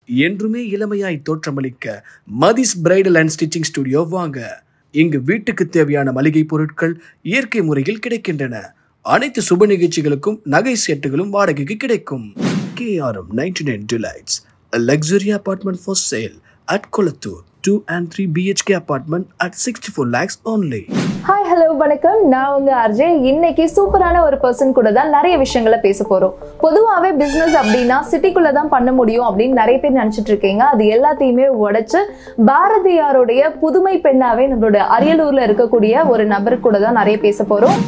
என்றுமே இளமையாய் தோற்றமளிக்க Mathis bridal and stitching studio வாங்க இங்கு வீட்டுக்கு தேவையான மளிகை பொருட்கள் இயற்கை முறையில் கிடைக்கின்றன அனைத்து சுப நிகழ்ச்சிகளுக்கும் நகை செட்டுகளும் வாடகைக்கு கிடைக்கும் KRM ninety nine delights luxury apartment for sale at Kolathur two and three BHK apartment at sixty four lakes only hi hello வணக்கம் நான் உங்க அர்ஜய் இன்னைக்கு சூப்பரான ஒரு பர்சன் கூட தான் நிறைய விஷயங்களை பேச போறோம் பொதுவாகவே பிசினஸ் அப்படின்னா சிட்டிக்குள்ள தான் பண்ண முடியும் அப்படின்னு நிறைய பேர் நினைச்சிட்டு இருக்கீங்க அது எல்லாத்தையுமே உடைச்சு பாரதியாருடைய புதுமை பெண்ணாவே நம்மளோட அரியலூர்ல இருக்கக்கூடிய ஒரு நபர் கூட தான் நிறைய பேச போறோம்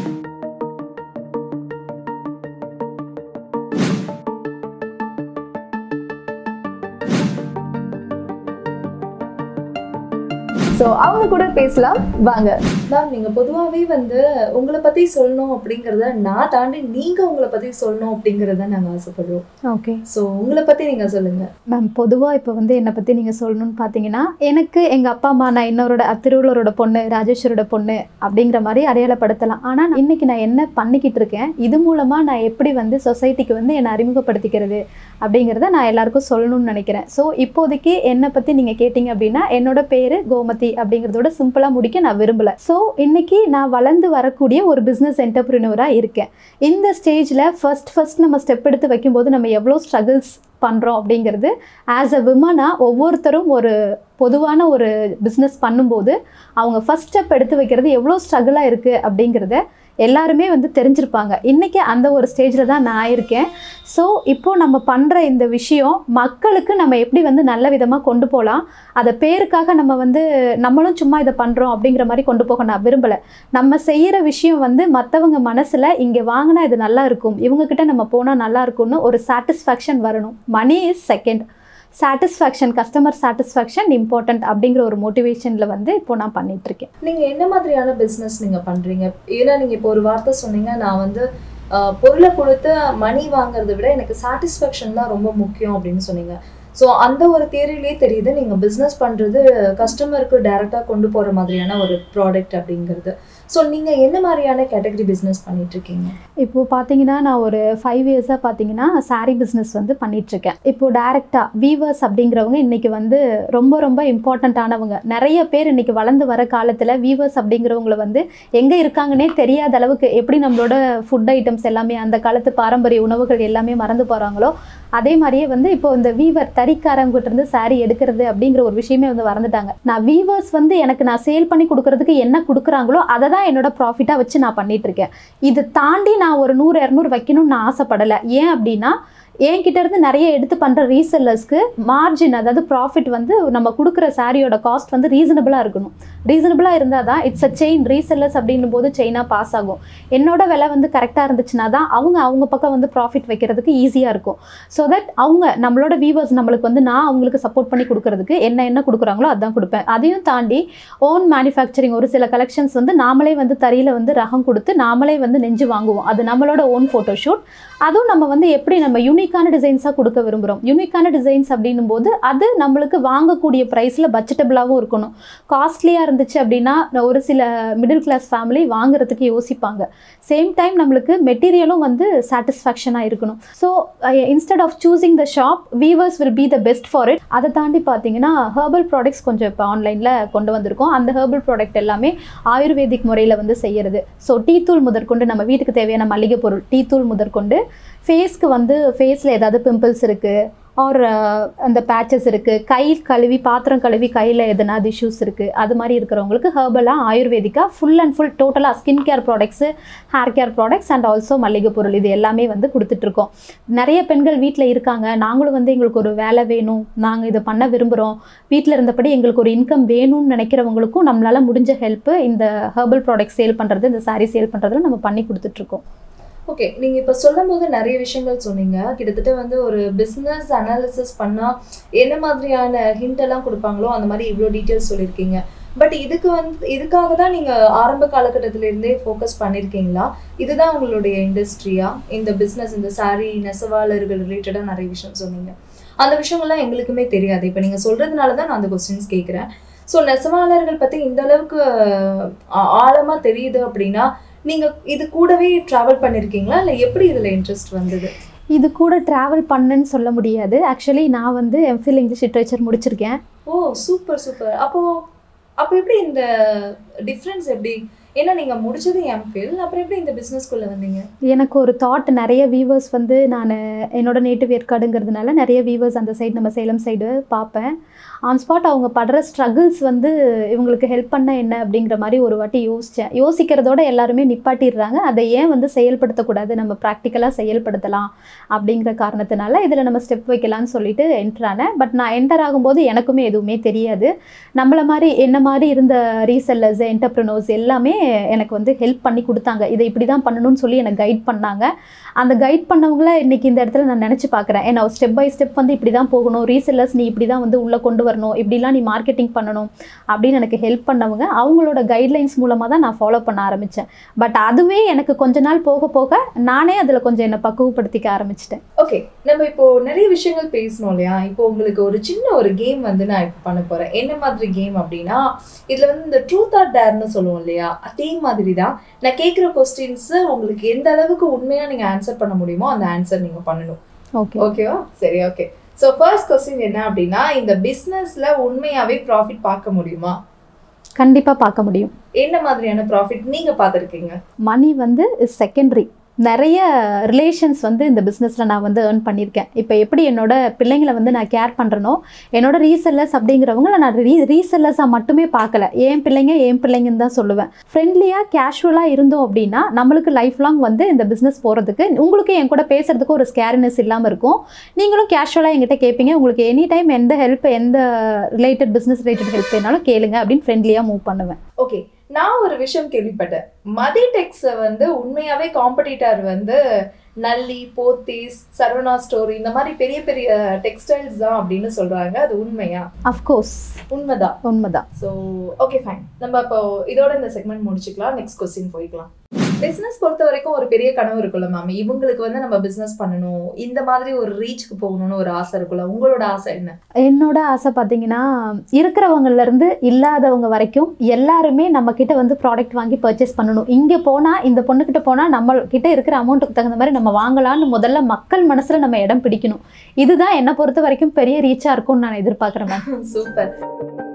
ஸோ அவங்க கூட பேசலாம் வாங்க மேம் நீங்க பொதுவாகவே வந்து உங்களை பத்தி சொல்லணும் அப்படிங்கறத நான் தாண்டி நீங்க உங்களை பத்தி சொல்லணும் அப்படிங்கறத நாங்க ஆசைப்படுறோம் ஓகே ஸோ உங்களை பத்தி நீங்க சொல்லுங்க மேம் பொதுவாக இப்போ வந்து என்னை பற்றி நீங்கள் சொல்லணும்னு பார்த்தீங்கன்னா எனக்கு எங்கள் அப்பா அம்மா நான் இன்னொருட திருவள்ளுவரோட பொண்ணு ராஜேஸ்வரோட பொண்ணு அப்படிங்கிற மாதிரி அடையாளப்படுத்தலாம் ஆனால் இன்னைக்கு நான் என்ன பண்ணிக்கிட்டு இருக்கேன் இது மூலமாக நான் எப்படி வந்து சொசைட்டிக்கு வந்து என்னை அறிமுகப்படுத்திக்கிறது அப்படிங்கிறத நான் எல்லாருக்கும் சொல்லணும்னு நினைக்கிறேன் ஸோ இப்போதைக்கு என்னை பற்றி நீங்கள் கேட்டிங்க அப்படின்னா என்னோட பேர் கோமதி அப்படிங்கிறதோட சிம்பிளாக முடிக்க நான் விரும்பலை ஸோ இன்னைக்கு நான் வளர்ந்து வரக்கூடிய ஒரு பிஸ்னஸ் என்டர்பிரினராக இருக்கேன் இந்த ஸ்டேஜில் ஃபர்ஸ்ட் ஃபர்ஸ்ட் நம்ம ஸ்டெப் எடுத்து வைக்கும்போது நம்ம எவ்வளோ ஸ்ட்ரகிள்ஸ் பண்ணுறோம் அப்படிங்கிறது ஆஸ் அ விமனாக ஒவ்வொருத்தரும் ஒரு பொதுவான ஒரு பிஸ்னஸ் பண்ணும்போது அவங்க ஃபர்ஸ்ட் ஸ்டெப் எடுத்து வைக்கிறது எவ்வளோ ஸ்ட்ரகிளாக இருக்குது அப்படிங்கிறத எல்லாருமே வந்து தெரிஞ்சிருப்பாங்க இன்றைக்கி அந்த ஒரு ஸ்டேஜில் தான் நான் இருக்கேன் ஸோ இப்போது நம்ம பண்ணுற இந்த விஷயம் மக்களுக்கு நம்ம எப்படி வந்து நல்ல விதமாக கொண்டு போகலாம் அதை பேருக்காக நம்ம வந்து நம்மளும் சும்மா இதை பண்ணுறோம் அப்படிங்கிற மாதிரி கொண்டு போக நான் விரும்பலை நம்ம செய்கிற விஷயம் வந்து மற்றவங்க மனசில் இங்கே வாங்கினா இது நல்லா இருக்கும் இவங்கக்கிட்ட நம்ம போனால் நல்லா இருக்கும்னு ஒரு சாட்டிஸ்ஃபேக்ஷன் வரணும் money is second satisfaction customer satisfaction important அப்படிங்கிற ஒரு மோட்டிவேஷனில் வந்து இப்போ நான் பண்ணிட்டு இருக்கேன் நீங்க என்ன மாதிரியான பிசினஸ் நீங்க பண்றீங்க ஏன்னா நீங்க இப்போ ஒரு வார்த்தை சொன்னீங்க நான் வந்து ஆஹ், பொருளை கொடுத்து மணி வாங்குறதை விட எனக்கு சாட்டிஸ்ஃபேக்ஷன் தான் ரொம்ப முக்கியம் அப்படின்னு சொன்னீங்க ஸோ அந்த ஒரு தேரியிலே தெரியுது நீங்க பிஸ்னஸ் பண்றது கஸ்டமருக்கு டைரக்டா கொண்டு போற மாதிரியான ஒரு ப்ராடக்ட் அப்படிங்கிறது ஸோ நீங்க என்ன மாதிரியான கேட்டகரி பிஸ்னஸ் பண்ணிட்டு இருக்கீங்க இப்போ பார்த்தீங்கன்னா நான் ஒரு ஃபைவ் இயர்ஸாக பார்த்தீங்கன்னா saree பிஸ்னஸ் வந்து பண்ணிகிட்ருக்கேன் இப்போ டேரெக்டாக வீவர்ஸ் அப்படிங்கிறவங்க இன்றைக்கி வந்து ரொம்ப ரொம்ப இம்பார்ட்டண்ட்டானவங்க நிறைய பேர் இன்றைக்கி வளர்ந்து வர காலத்தில் வீவர்ஸ் அப்படிங்கிறவங்கள வந்து எங்கே இருக்காங்கன்னே தெரியாத அளவுக்கு எப்படி நம்மளோட ஃபுட் ஐட்டம்ஸ் எல்லாமே அந்த காலத்து பாரம்பரிய உணவுகள் எல்லாமே மறந்து போகிறாங்களோ அதே மாதிரியே வந்து இப்போ இந்த வீவர் தறிக்காரங்கிட்ட இருந்து saree எடுக்கிறது அப்படிங்கிற ஒரு விஷயமே வந்து மறந்துட்டாங்க நான் வீவர்ஸ் வந்து எனக்கு நான் சேல் பண்ணி கொடுக்கறதுக்கு என்ன கொடுக்குறாங்களோ அதை தான் என்னோட ப்ராஃபிட்டாக வச்சு நான் பண்ணிட்டு இருக்கேன் இது தாண்டி நான் ஒரு நூறு இரநூறு வைக்கணும்னு நான் ஆசைப்படலை ஏன் அப்படின்னா என்கிட்ட இருந்து நிறைய எடுத்து பண்ணுற ரீசெல்லர்ஸ்க்கு மார்ஜின் அதாவது ப்ராஃபிட் வந்து நம்ம கொடுக்குற சாரியோட காஸ்ட் வந்து ரீசனபிளாக இருக்கணும் ரீசனபிளாக இருந்தால் தான் இட்ஸ் அ செயின் ரீசெல்லர்ஸ் அப்படின்னும் போது செயினாக பாஸ் ஆகும் என்னோட விலை வந்து கரெக்டாக இருந்துச்சுன்னா தான் அவங்க அவங்க பக்கம் வந்து ப்ராஃபிட் வைக்கிறதுக்கு ஈஸியாக இருக்கும் ஸோ தட் அவங்க நம்மளோட வியூவர்ஸ் நம்மளுக்கு வந்து நான் அவங்களுக்கு சப்போர்ட் பண்ணி கொடுக்கறதுக்கு என்ன என்ன கொடுக்குறாங்களோ அதான் கொடுப்பேன் அதையும் தாண்டி ஓன் மேனுஃபேக்சரிங் ஒரு சில கலெக்ஷன்ஸ் வந்து நாமளே வந்து தறியில் வந்து ரகம் கொடுத்து நாமளே வந்து நெஞ்சு வாங்குவோம் அது நம்மளோட ஓன் ஃபோட்டோஷூட் அதுவும் நம்ம வந்து எப்படி நம்ம யூனிக்கான டிசைன்ஸாக கொடுக்க விரும்புகிறோம் யூனிக்கான டிசைன்ஸ் அப்படின்னும் போது அது நம்மளுக்கு வாங்கக்கூடிய ப்ரைஸில் பட்ஜெட்டபிளாகவும் இருக்கணும் காஸ்ட்லியாக இருந்துச்சு அப்படின்னா ஒரு சில மிடில் கிளாஸ் ஃபேமிலி வாங்குறதுக்கு யோசிப்பாங்க சேம் டைம் நம்மளுக்கு மெட்டீரியலும் வந்து சாட்டிஸ்ஃபேக்ஷனாக இருக்கணும் so instead of choosing the shop weavers will be the best for it அதை தாண்டி பார்த்தீங்கன்னா ஹெர்பல் ப்ராடக்ட்ஸ் கொஞ்சம் இப்போ ஆன்லைனில் கொண்டு வந்திருக்கோம் அந்த ஹெர்பல் ப்ராடக்ட் எல்லாமே ஆயுர்வேதிக் முறையில் வந்து செய்யறது ஸோ டீ தூள் முதற்கொண்டு நம்ம வீட்டுக்கு தேவையான மளிகை பொருள் டீ தூள் முதற்கொண்டு ஃபேஸ்க்கு வந்து ஃபேஸில் ஏதாவது பிம்பிள்ஸ் இருக்குது ஆர் அந்த பேச்சஸ் இருக்குது கை கழுவி பாத்திரம் கழுவி கையில் எதனாவது இஷ்யூஸ் இருக்குது அது மாதிரி இருக்கிறவங்களுக்கு ஹெர்பலாக ஆயுர்வேதிக்காக ஃபுல் அண்ட் ஃபுல் டோட்டலாக skin care products hair care products and also மளிகை பொருள் இது எல்லாமே வந்து கொடுத்துட்ருக்கோம் நிறைய பெண்கள் வீட்டில் இருக்காங்க நாங்களும் வந்து எங்களுக்கு ஒரு வேலை வேணும் நாங்கள் இதை பண்ண விரும்புகிறோம் வீட்டில் இருந்தபடி எங்களுக்கு ஒரு இன்கம் வேணும்னு நினைக்கிறவங்களுக்கும் நம்மளால் முடிஞ்ச ஹெல்ப்பு இந்த ஹெர்பல் ப்ராடக்ட் சேல் பண்ணுறது இந்த saree சேல் பண்ணுறதுல நம்ம பண்ணி கொடுத்துட்ருக்கோம் ஓகே நீங்க இப்ப சொல்லும் போது நிறைய விஷயங்கள் சொன்னீங்க கிட்டத்தட்ட வந்து ஒரு பிசினஸ் அனாலிசிஸ் பண்ணா என்ன மாதிரியான ஹிண்ட் எல்லாம் கொடுப்பாங்களோ அந்த மாதிரி இவ்வளோ டீட்டெயில்ஸ் சொல்லியிருக்கீங்க பட் இதுக்கு வந்து இதுக்காக தான் நீங்க ஆரம்ப காலகட்டத்தில இருந்தே ஃபோக்கஸ் பண்ணிருக்கீங்களா இதுதான் உங்களுடைய இண்டஸ்ட்ரியா இந்த பிசினஸ் இந்த சாரி நெசவாளர்கள் ரிலேட்டடா நிறைய விஷயம் சொன்னீங்க அந்த விஷயங்கள்லாம் எங்களுக்குமே தெரியாது இப்போ நீங்க சொல்றதுனால தான் நான் அந்த கொஸ்டின்ஸ் கேட்குறேன் ஸோ நெசவாளர்கள் பத்தி இந்த அளவுக்கு ஆ- ஆழமா தெரியுது அப்படின்னா நீங்க இது கூடவே டிராவல் பண்ணிருக்கீங்களா இல்ல எப்படி இதுல இன்ட்ரெஸ்ட் வந்தது இது கூட ட்ராவல் பண்ணேன்னு சொல்ல முடியாது ஆக்சுவலி நான் வந்து எம்ஃபில் இங்கிலீஷ் லிட்ரேச்சர் முடிச்சிருக்கேன் ஓ சூப்பர் சூப்பர் அப்போ அப்போ எப்படி இந்த டிஃப்ரென்ஸ் எப்படி ஏன்னா நீங்க முடிச்சது எம்ஃபில் அப்புறம் எப்படி இந்த பிசினஸ்க்குள்ள வந்தீங்க எனக்கு ஒரு தாட் நிறைய வீவர்ஸ் வந்து நான் என்னோட நேட்டிவ் ஏற்காடுங்கிறதுனால நிறைய வீவர்ஸ் அந்த சைடு நம்ம சேலம் சைடு பார்ப்பேன் ஆன் ஸ்பாட் அவங்க படுற ஸ்ட்ரகிள்ஸ் வந்து இவங்களுக்கு ஹெல்ப் பண்ண என்ன அப்படிங்கிற மாதிரி ஒரு வாட்டி யோசித்தேன் யோசிக்கிறதோட எல்லாருமே நிப்பாட்டிடுறாங்க அதை ஏன் வந்து செயல்படுத்தக்கூடாது நம்ம ப்ராக்டிக்கலாக செயல்படுத்தலாம் அப்படிங்கிற காரணத்தினால இதில் நம்ம ஸ்டெப் வைக்கலாம்னு சொல்லிட்டு என்டர் ஆனேன் பட் நான் என்டர் ஆகும்போது எனக்குமே எதுவுமே தெரியாது நம்மள மாதிரி என்ன மாதிரி இருந்த ரீசெல்லர்ஸ் என்டர்ப்ரனோர்ஸ் எல்லாமே எனக்கு வந்து ஹெல்ப் பண்ணி கொடுத்தாங்க இதை இப்படி தான் பண்ணணும்னு சொல்லி எனக்கு கைட் பண்ணாங்க அந்த கைட் பண்ணவங்கள இன்னைக்கு இந்த இடத்துல நான் நினச்சி பார்க்குறேன் ஏன்னா ஸ்டெப் பை ஸ்டெப் வந்து இப்படி தான் போகணும் ரீசெல்லர்ஸ் நீ இப்படி தான் வந்து உள்ளே கொண்டு வரணும் இப்படிலாம் நீ மார்க்கெட்டிங் பண்ணணும் அப்படின்னு எனக்கு ஹெல்ப் பண்ணவங்க அவங்களோட கைட்லைன்ஸ் மூலமாக தான் நான் ஃபாலோ பண்ண ஆரம்பித்தேன் பட் அதுவே எனக்கு கொஞ்ச நாள் போக போக நானே அதில் கொஞ்சம் என்னை பக்குவப்படுத்திக்க ஆரம்பிச்சிட்டேன் ஓகே நம்ம இப்போ நிறைய விஷயங்கள் பேசணும் இல்லையா இப்போ உங்களுக்கு ஒரு சின்ன ஒரு கேம் வந்து நான் இப்போ பண்ண போறேன் என்ன மாதிரி கேம் அப்படின்னா இதுல வந்து இந்த ட்ரூத் ஆர் டேர்னு சொல்லுவோம் இல்லையா அதே மாதிரி தான் நான் கேட்குற கொஸ்டின்ஸ் உங்களுக்கு எந்த அளவுக்கு உண்மையா நீங்க ஆன்சர் பண்ண முடியுமோ அந்த ஆன்சர் நீங்க பண்ணணும் ஓகே ஓகேவா சரி ஓகே ஸோ ஃபர்ஸ்ட் கொஸ்டின் என்ன அப்படின்னா இந்த பிஸ்னஸ்ல உண்மையாவே ப்ராஃபிட் பார்க்க முடியுமா கண்டிப்பாக பார்க்க முடியும் என்ன மாதிரியான ப்ராஃபிட் நீங்க பார்த்துருக்கீங்க மணி வந்து இஸ் செகண்டரி நிறைய ரிலேஷன்ஸ் வந்து இந்த பிஸ்னஸில் நான் வந்து ஏர்ன் பண்ணியிருக்கேன் இப்போ எப்படி என்னோட பிள்ளைங்களை வந்து நான் கேர் பண்ணுறனோ என்னோட ரீசெல்லர்ஸ் அப்படிங்கிறவங்கள நான் ரீ ரீசெல்லர்ஸாக மட்டுமே பார்க்கல என் பிள்ளைங்க என் பிள்ளைங்கன்னு தான் சொல்லுவேன் ஃப்ரெண்ட்லியாக கேஷுவலாக இருந்தோம் அப்படின்னா நம்மளுக்கு லைஃப் லாங் வந்து இந்த பிஸ்னஸ் போகிறதுக்கு உங்களுக்கு என் கூட பேசுறதுக்கு ஒரு ஸ்கேரினஸ் இல்லாமல் இருக்கும் நீங்களும் கேஷுவலாக என்கிட்ட கேட்பீங்க உங்களுக்கு எனி டைம் எந்த ஹெல்ப் எந்த ரிலேட்டட் பிஸ்னஸ் ரிலேட்டட் ஹெல்ப் வேணாலும் கேளுங்க அப்படின்னு ஃப்ரெண்ட்லியாக மூவ் பண்ணுவேன் ஓகே நான் ஒரு விஷயம் கேள்விப்பட்டேன் மதி டெக்ஸை வந்து உண்மையாவே காம்படிட்டர் வந்து நல்லி போத்தீஸ் சரவணா ஸ்டோர் இந்த மாதிரி பெரிய பெரிய டெக்ஸ்டைல்ஸ் தான் அப்படின்னு சொல்றாங்க அது உண்மையா அஃப்கோர்ஸ் உண்மைதான் உண்மைதான் ஸோ ஓகே ஃபைன் நம்ம இப்போ இதோட இந்த செக்மெண்ட் முடிச்சுக்கலாம் நெக்ஸ்ட் கொஸ்டின் போய்க்கலாம் பிஸ்னஸ் பொறுத்த வரைக்கும் ஒரு பெரிய கனவு இருக்குல்ல மேம் இவங்களுக்கு வந்து நம்ம பிஸ்னஸ் பண்ணணும் இந்த மாதிரி ஒரு ரீச்க்கு போகணும்னு ஒரு ஆசை இருக்குல்ல உங்களோட ஆசை என்ன என்னோட ஆசை பார்த்தீங்கன்னா இருக்கிறவங்கல இருந்து இல்லாதவங்க வரைக்கும் எல்லாருமே நம்ம கிட்ட வந்து ப்ராடக்ட் வாங்கி பர்ச்சேஸ் பண்ணணும் இங்கே போனால் இந்த பொண்ணுக்கிட்ட போனால் நம்ம கிட்ட இருக்கிற அமௌண்ட்டுக்கு தகுந்த மாதிரி நம்ம வாங்கலாம்னு முதல்ல மக்கள் மனசில் நம்ம இடம் பிடிக்கணும் இதுதான் என்னை பொறுத்த வரைக்கும் பெரிய ரீச்சாக இருக்கும்னு நான் எதிர்பார்க்குறேன் மேம் சூப்பர்